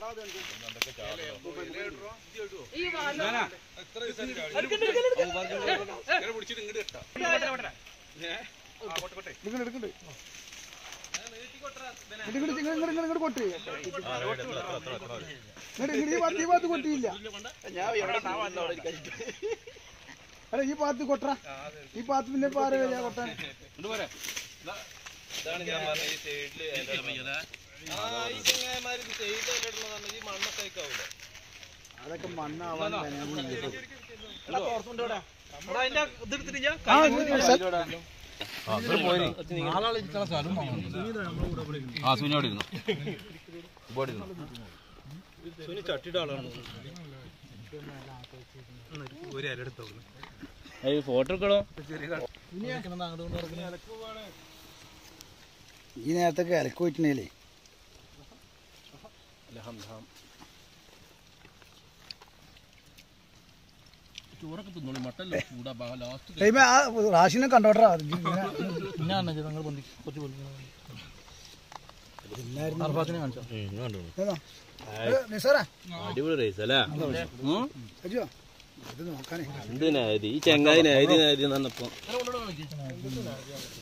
ഇങ്ങോട്ട് കൊട്ടി ഇങ്ങോട്ട് ഈ ഭാഗത്ത് ഈ ഭാഗത്ത് കൊട്ടിയില്ല അല്ല ഈ ഭാഗത്ത് കൊട്ടറ ഈ ഭാഗത്ത് പിന്നെ പാര വരിക കൊട്ടാൻ ഇതാണ് ഞാൻ പറഞ്ഞ ഈ സൈഡില് ആ ഈ ചെങ്ങായിമാര് സൈഡിൽ ഇടണമെന്ന് ഈ മണ്ണൊക്കെ ആയിക്കാവൂല അതൊക്കെ മണ്ണാവാൻ അതിന്റെ ഇതെടുത്തിട്ട് ഞാൻ ആ സുനി അവിടെ ഇരുന്നു ഇവിടെ ഇരുന്നു സുനി ചട്ടിയുടെ ആളാണ് ഒരു ഇല എടുത്തോളൂ ഫോട്ടോ എടുക്കണോ ഈ നേരത്തൊക്കെ ഇലക്ക് പോയിട്ടുണ്ടേലേ ചോറൊക്കെ തിന്നോളൂ മട്ടല്ലോ ചൂടാ ലാസ്റ്റ് ദൈവമേ, ആ റാഷിനെ കണ്ടോട്ടാ ഞാൻ ഞങ്ങൾ പൊന്തി കുറച്ച് പൊന്തി നിസാറാ അടിപൊളി റേസ് അല്ലേ അജോ ഇത് നോക്കാനേ എന്തിനാ ഈ ചെങ്ങാതിനാ ഇതിനാ ഇത് നന്നപ്പോ